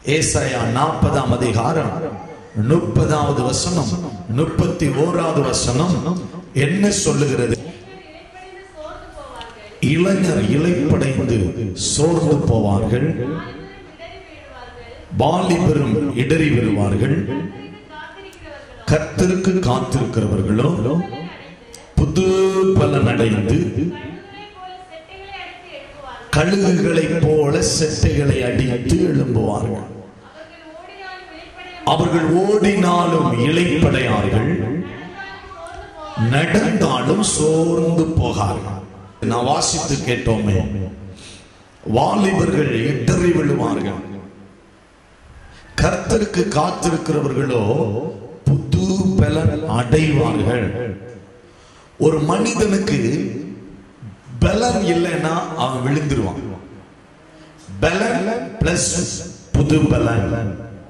ஏசாயா நாற்பதாம் அதிகாரம் முப்பதாவது வசனம் முப்பத்தி ஓராவது வசனம் என்ன சொல்லுகிறது இளைஞர் இலைப்படைந்து சோர்ந்து போவார்கள் வாலிபரும் இடறி விடுவார்கள் கர்த்தருக்கு காத்திருக்கிறவர்களோ புது பலன் அடைந்து கழுகுகளைப் போல செட்டைகளை அடித்து எழும்புவார்கள் அவர்கள் ஓடினாலும் இலைப்படையார்கள் நடந்தாலும் சோர்ந்து போகார்கள் நான் வாசித்து கேட்டோமே வாலிபர்கள் இடறி விழுவார்கள் கர்த்தருக்கு காத்திருக்கிறவர்களோ புது பலன் அடைவார்கள் ஒரு மனிதனுக்கு பலன் இல்லைன்னா அவன் விழுந்துருவான் பலன் பிளஸ் புது பலன்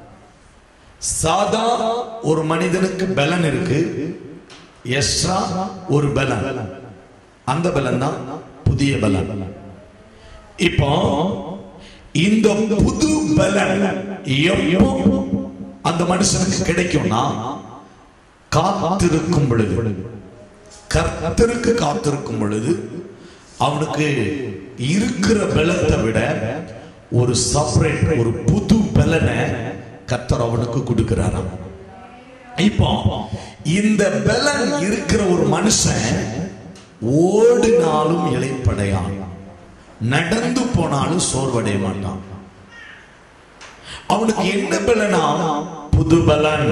சாதா ஒரு மனிதனுக்கு பலன் இருக்கு எஸ்ரா ஒரு பலன் அந்த பலன் தான் புதிய பலன் இப்போ இந்த புது பலன் எப்போ அந்த மனுஷனுக்கு கிடைக்கும்னா காத்திருக்கும் பொழுது கர்த்தருக்கு காத்திருக்கும் பொழுது அவனுக்கு இருக்கிற பலத்தை விட ஒரு செப்பரேட் ஒரு புது பலனை கர்த்தர் அவனுக்கு கொடுக்கிறாராம் இப்போ இந்த பலன் இருக்கிற ஒரு மனுஷன் ஓடினாலும் இலைப்படையான் நடந்து போனாலும் சோர்வடைய மாட்டான் அவனுக்கு என்ன பலனா புது பலன்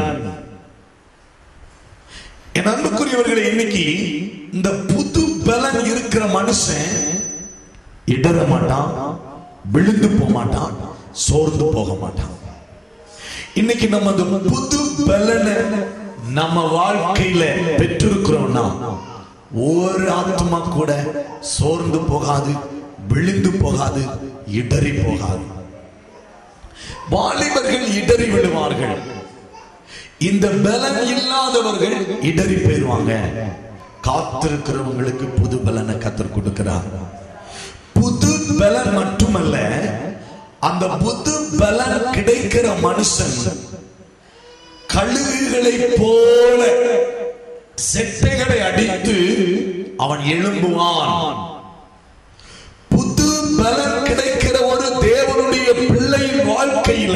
என் அன்புக்குரியவர்களை இன்னைக்கு இந்த புது பலன் இருக்கிற மனுஷன் இடற மாட்டான் விழுந்து போக மாட்டான் சோர்ந்து போக மாட்டான் இன்னைக்கு நம்ம அந்த புது பலனை நம்ம வாழ்க்கையில பெற்றிருக்கிறோம்னா ஒரு ஆத்மா கூட சோர்ந்து போகாது விழுந்து போகாது இடறி போகாது வாலிபர்கள் இடறி விழுவார்கள் இந்த பலன் இல்லாதவர்கள் இடறி போயிருவாங்க காத்திருக்கிறவங்களுக்கு புது பலனை கத்தர் கொடுக்கிறார் புது பலன் மட்டுமல்ல அந்த புது பலன் கிடைக்கிற மனுஷன் கழுகுகளை போல செட்டைகளை அடித்து அவன் எழும்புவான் புது பலன் கிடைக்கிற ஒரு தேவனுடைய பிள்ளையின் வாழ்க்கையில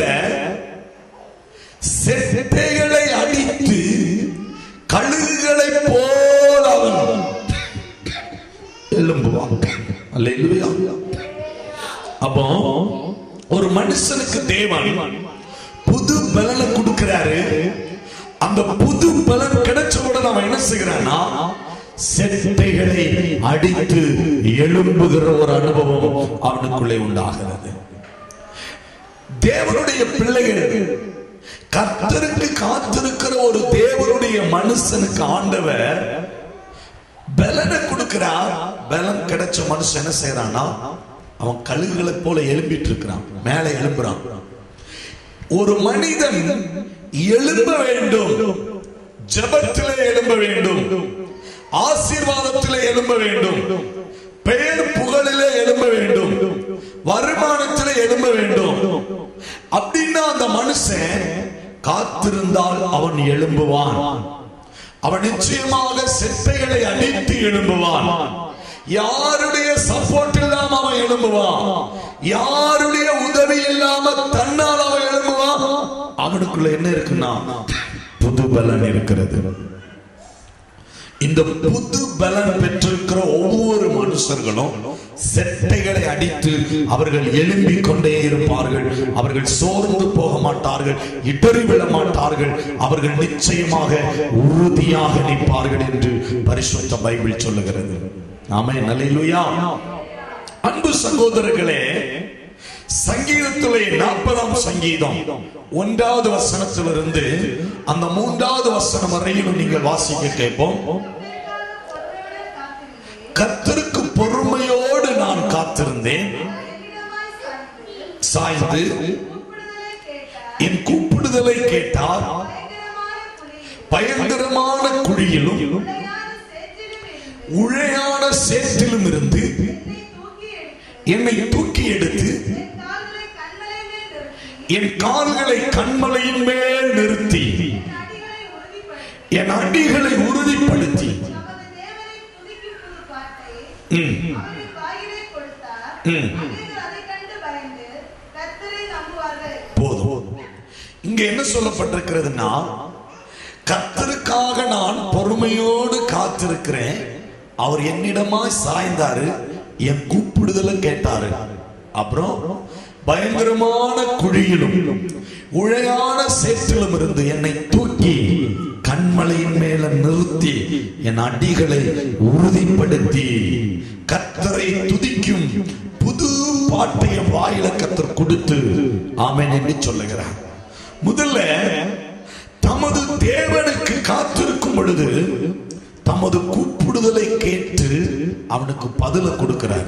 செட்டைகளை அடித்து கழுகுகளை போல அவன் எழும்புவான் அல்லேலூயா அப்போ ஒரு மனுஷனுக்கு தேவன் புது பலனை கொடுக்கிறாரு அந்த புது பலன் கிடைச்ச உடனே அவன் என்ன செய்கிறான்னா செட்டைகளை அடித்து எழும்புகிற ஒரு அனுபவம் அவனுக்குள்ளே உண்டாகிறது தேவனுடைய பிள்ளைகள் கர்த்தருக்கு காத்திருக்கிற ஒரு தேவனுடைய மனுஷனுக்கு ஆண்டவர் பலனை கொடுக்கிறார் பலன் கிடைச்ச மனுஷன் என்ன செய்யறானா அவன் கழுகுகளை போல எழும்பிட்டு இருக்கிறான் மேலே எழும்புறான் ஒரு மனிதன் எழும்ப வேண்டும் ஜபத்திலே எழும்ப வேண்டும் ஆசீர்வாதத்திலே எழும்ப வேண்டும் பெயர் புகழிலே எழும்ப வேண்டும் வருமானத்திலே எழும்ப வேண்டும் அப்படின்னா அந்த மனுஷன் காத்திருந்தால் அவன் எழும்புவான் அவன் நிச்சயமாக செட்டைகளை அடித்து எழும்புவான் யாருடைய சப்போர்ட் இல்லாம அவன் எழும்புவான் யாருடைய உதவி இல்லாம தன்னால் அவன் எழும்புவான் அவனுக்குள்ள என்ன இருக்குன்னா புது பலன் இருக்கிறது இந்த புது பலன் பெற்றிருக்கிற ஒவ்வொரு மனுஷர்களும் செட்டைகளை அடித்து அவர்கள் எழும்பிக் கொண்டே இருப்பார்கள் அவர்கள் சோர்ந்து போக மாட்டார்கள் இடறி விழ மாட்டார்கள் அவர்கள் நிச்சயமாக உறுதியாக நிற்பார்கள் என்று பரிசுத்த பைபிள் சொல்லுகிறது ஆமே நல்லையா அன்பு சகோதரர்களே சங்கீதத்திலே நாற்பதாம் சங்கீதம் ஒன்றாவது வசனத்திலிருந்து அந்த மூன்றாவது வசனம் வரையிலும் நீங்கள் வாசிக்க கேட்போம் கர்த்தருக்கு பொறுமையோடு நான் காத்திருந்தேன் சாய்ந்து என் கூப்பிடுதலை கேட்டார் பயங்கரமான குழியிலும் உழையான சேற்றிலும் இருந்து என்னை தூக்கி எடுத்து என் கால்களை கண்மலையின் மேல் நிறுத்தி என் அடிகளை உறுதிப்படுத்தி நமது தேவனை துதிக்கும் புது பாட்டை ம், அவரின் வாயிலே கொடுத்தார் ம். அநேகர் அதைக் கண்டு பயந்து கர்த்தரை நம்புவார்கள் போதும் இங்க என்ன சொல்லப்பட்டிருக்கிறதுனா கர்த்தருக்காக நான் பொறுமையோடு காத்திருக்கிறேன் அவர் என்னிடமா சாய்ந்தாரு என் கூப்பிடுதல கேட்டாரு அப்புறம் பயங்கரமான குழியிலும் உழையான சேற்றிலும் இருந்து என்னை தூக்கி கண்மலையின் மேல நிறுத்தி என் அடிகளை உறுதிப்படுத்தி கர்த்தரை துதிக்கும் புது பாட்டை என் வாயில கத்தர் கொடுத்து ஆமென் என்று சொல்லுகிறார் முதல்ல தமது தேவனுக்கு காத்திருக்கும் பொழுது தமது கூப்பிடுதலை கேட்டு அவனுக்கு பதில கொடுக்கிறார்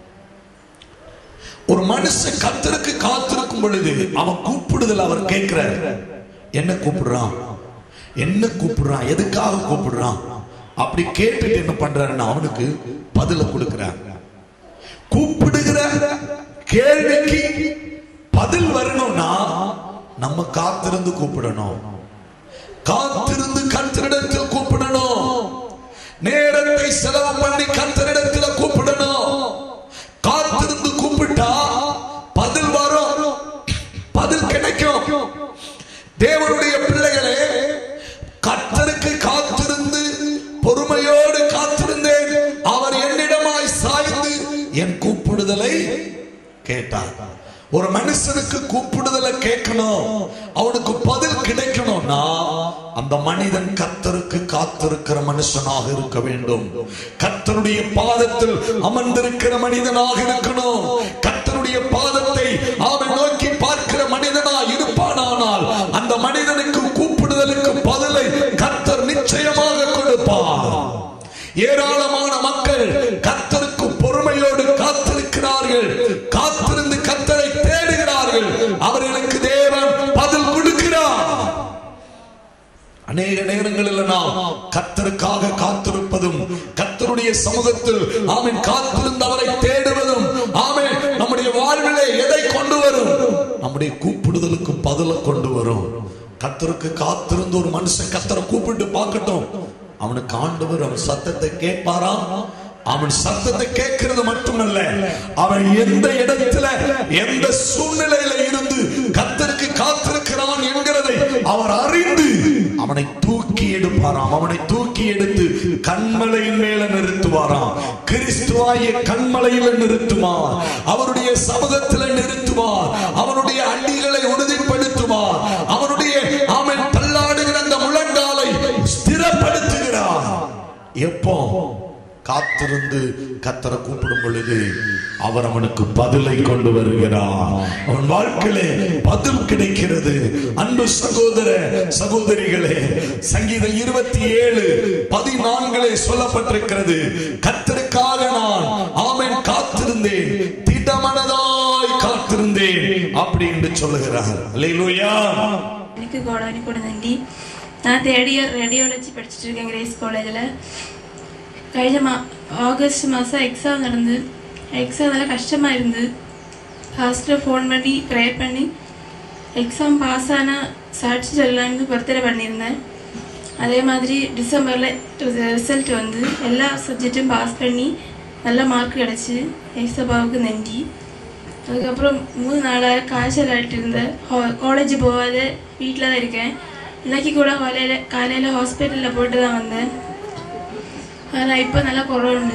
ஒரு மனுஷன் கத்தருக்கு காத்திருக்கும் பொழுது அவன் கூப்பிடுதல் அவர் கேட்கிறார் என்ன கூப்பிடுறான் என்ன கூப்பிடுறான் எதுக்காக கூப்பிடுறான் அப்படி கேட்டுட்டு என்ன பண்றாருன்னா அவனுக்கு பதில கொடுக்கிறார் கூப்பிடுகிற கேள்விக்கு பதில் வரணும்னா நம்ம காத்திருந்து கூப்பிடணும் காத்திருந்து கத்தரிடத்தில் கூப்பிடணும் நேரத்தை செலவு பண்ணி கத்தரிடத்தில் கூப்பிடணும் காத்திருந்து கூப்பிட்டா பதில் வரும் பதில் கிடைக்கும் தேவனுடைய பிள்ளைகளே கர்த்தருக்கு காத்திருந்து பொறுமையோடு காத்திருந்தேன் அவர் என்னிடமாய் சாய்ந்து என் கூப்பிடுதலை கேட்டார் ஒரு மனுஷனுக்கு கூப்பிடுதலை கேட்கணும் அவனுக்கு பதில் கிடைக்கணும்னா அந்த மனிதன் கர்த்தருக்கு காத்திருக்கிற மனுஷனாக இருக்க வேண்டும் கர்த்தருடைய பாதத்தில் அமர்ந்திருக்கிற மனிதனாக இருக்கணும் கர்த்தருடைய பாதத்தை அவன் நோக்கி பார்க்கிற மனிதனா இருப்பானானால் அந்த மனிதனுக்கு கூப்பிடுதலுக்கு பதிலை கர்த்தர் நிச்சயமாக கொடுப்பார் ஏராளமான மக்கள் கர்த்தருக்கு பொறுமையோடு காத்திருக்கிறார்கள் காத்திருந்து கர்த்தரை தேடுகிறார்கள் அவர்களுக்கு தேவன் பதில் கொடுக்கிறார் அநேக நேரங்களில் நாம் கர்த்தருக்காக காத்திருப்பதும் கர்த்தருடைய சமூகத்தில் ஆமென் காத்திருந்து அவரை தேடுவதும் ஆமென் நம்முடைய வாழ்விலே எதை கொண்டு வரும் நம்முடைய கூப்பிடுதலுக்கு பதில கொண்டு வரும் கர்த்தருக்கு காத்திருந்து ஒரு மனுஷன் கர்த்தரை கூப்பிட்டு பார்க்கட்டும் அவனுக்கு ஆண்டவர் அவன் சத்தத்தை கேட்பாராம் அவன் சத்தத்தை கேட்கிறது மட்டுமல்ல அவன் எந்த இடத்துல எந்த சூழ்நிலையில இருந்து கத்தருக்கு காத்திருக்கிறான் என்கிறதை அவர் அறிந்து அவனை தூக்கி எடுப்பாராம் அவனை தூக்கி எடுத்து கண்மலையின் மேல நிறுத்துவாராம் கிறிஸ்துவாய கண்மலையில நிறுத்துவார் அவருடைய சமூகத்துல நிறுத்துவார் அவனுடைய அடிகளை உறுதிப்படுத்துவார் அவனுடைய அவன் தள்ளாடுகிற அந்த முழங்காலை ஸ்திரப்படுத்துகிறார் எப்போ காத்திருந்து கத்தரை கூப்பிடும் பொழுது அவர் அவனுக்கு பதிலை கொண்டு வருகிறார் அவன் வாழ்க்கையிலே பதில் கிடைக்கிறது அன்பு சகோதர சகோதரிகளே சங்கீதம் இருபத்தி ஏழு பதினான்களே சொல்லப்பட்டிருக்கிறது கத்தருக்காக நான் ஆமென் காத்திருந்தேன் திடமனதாய் காத்திருந்தேன் அப்படி என்று சொல்லுகிறார் அல்லேலூயா എനിക്ക് കോടാനിക്കോട് നന്ദി ഞാൻ തേർഡ് ഇയർ റേഡിയോളജി പഠിച്ചിട്ട് இருக்கேன் கிரேஸ் காலேஜில் കഴിഞ്ഞ மா ஆகஸ்ட் மாதம் எக்ஸாம் நடந்து எக்ஸாம் நல்லா கஷ்டமாக இருந்து ஃபர்ஸ்ட்டு ஃபோன் பண்ணி ப்ரேயர் பண்ணி எக்ஸாம் பாஸ் ஆனால் சாட்சி சொல்லலான்னு பர்த்டே பண்ணியிருந்தேன் அதே மாதிரி டிசம்பரில் ரிசல்ட் வந்து எல்லா சப்ஜெக்ட்டும் பாஸ் பண்ணி நல்ல மார்க் கிடச்சி ஏசப்பாவுக்கு நன்றி அதுக்கப்புறம் மூணு நாளாக காய்ச்சல் ஆகிட்டு இருந்தேன் காலேஜ் போகாத வீட்டில் தான் இருக்கேன் இன்னைக்கு கூட காலையில் காலையில் ஹாஸ்பிட்டலில் போட்டு தான் வந்தேன் ஆனால் இப்போ நல்லா குறவுண்டு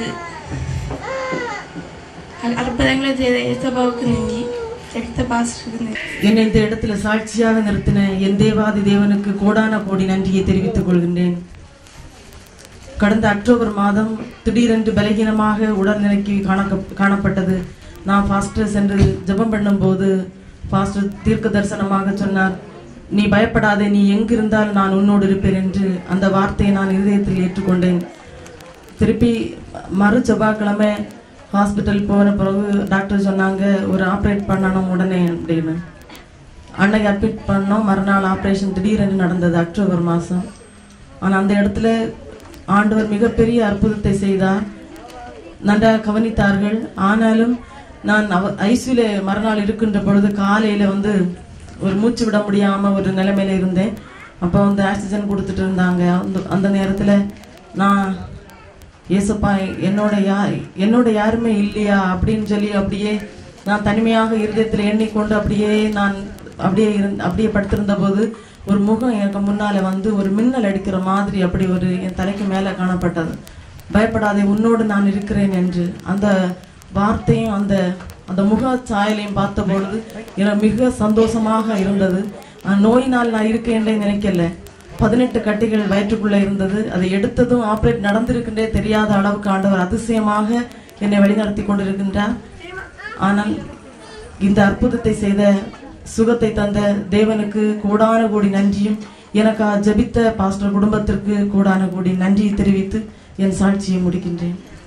அற்புதங்களை செய்த ஏசப்பாவுக்கு நன்றி ரத்த பாஸ்டருக்கு நன்றி என்னை இந்த இடத்துல சாட்சியாக நிறுத்தின என் தேவாதி தேவனுக்கு கோடான கோடி நன்றியை தெரிவித்துக் கொள்கின்றேன் கடந்த அக்டோபர் மாதம் திடீரென்று பலகீனமாக உடல்நிலைக்கு காண காணப்பட்டது நான் பாஸ்டர் சென்று ஜெபம் பண்ணும்போது பாஸ்டர் தீர்க்க தரிசனமாக சொன்னார் நீ பயப்படாதே நீ எங்கிருந்தால் நான் உன்னோடு இருப்பேன் என்று அந்த வார்த்தையை நான் இருதயத்தில் ஏற்றுக்கொண்டேன் திருப்பி மறு செவ்வாய்க்கிழமை ஹாஸ்பிட்டல் போன பிறகு டாக்டர் சொன்னாங்க ஒரு ஆப்ரேட் பண்ணணும் உடனே அப்படின்னு அன்னைக்கு அட்மிட் பண்ணோம் மறுநாள் ஆப்ரேஷன் திடீரென்று நடந்தது அக்டோபர் மாதம் ஆனால் அந்த இடத்துல ஆண்டவர் மிகப்பெரிய அற்புதத்தை செய்தார் நன்றாக கவனித்தார்கள் ஆனாலும் நான் அவ ஐசியூல மறுநாள் இருக்கின்ற பொழுது காலையில் வந்து ஒரு மூச்சு விட முடியாம ஒரு நிலைமையில இருந்தேன் அப்போ வந்து ஆக்சிஜன் கொடுத்துட்டு இருந்தாங்க அந்த அந்த நேரத்துல நான் ஏசப்பா என்னோட யா என்னோட யாருமே இல்லையா அப்படின்னு சொல்லி அப்படியே நான் தனிமையாக இருதயத்தில் எண்ணிக்கொண்டு அப்படியே நான் அப்படியே இருந் அப்படியே படுத்திருந்த போது ஒரு முகம் எனக்கு முன்னால வந்து ஒரு மின்னல் அடிக்கிற மாதிரி அப்படி ஒரு என் தலைக்கு மேலே காணப்பட்டது பயப்படாதே உன்னோடு நான் இருக்கிறேன் என்று அந்த வார்த்தையும் அந்த அந்த முக சாயலையும் பார்த்த பொழுது எனக்கு மிக சந்தோஷமாக இருந்தது நான் நோயினால் நான் இருக்கேன்றே நினைக்கல பதினெட்டு கட்டிகள் வயிற்றுக்குள்ள இருந்தது அதை எடுத்ததும் ஆப்ரேட் நடந்திருக்கின்றே தெரியாத அளவுக்கு ஆண்டவர் அதிசயமாக என்னை வழிநடத்தி கொண்டிருக்கின்றார் ஆனால் இந்த அற்புதத்தை செய்த சுகத்தை தந்த தேவனுக்கு கோடான கோடி நன்றியும் எனக்கா ஜெபித்த பாஸ்டர் குடும்பத்திற்கு கோடான கோடி நன்றியை தெரிவித்து என் சாட்சியை முடிக்கின்றேன்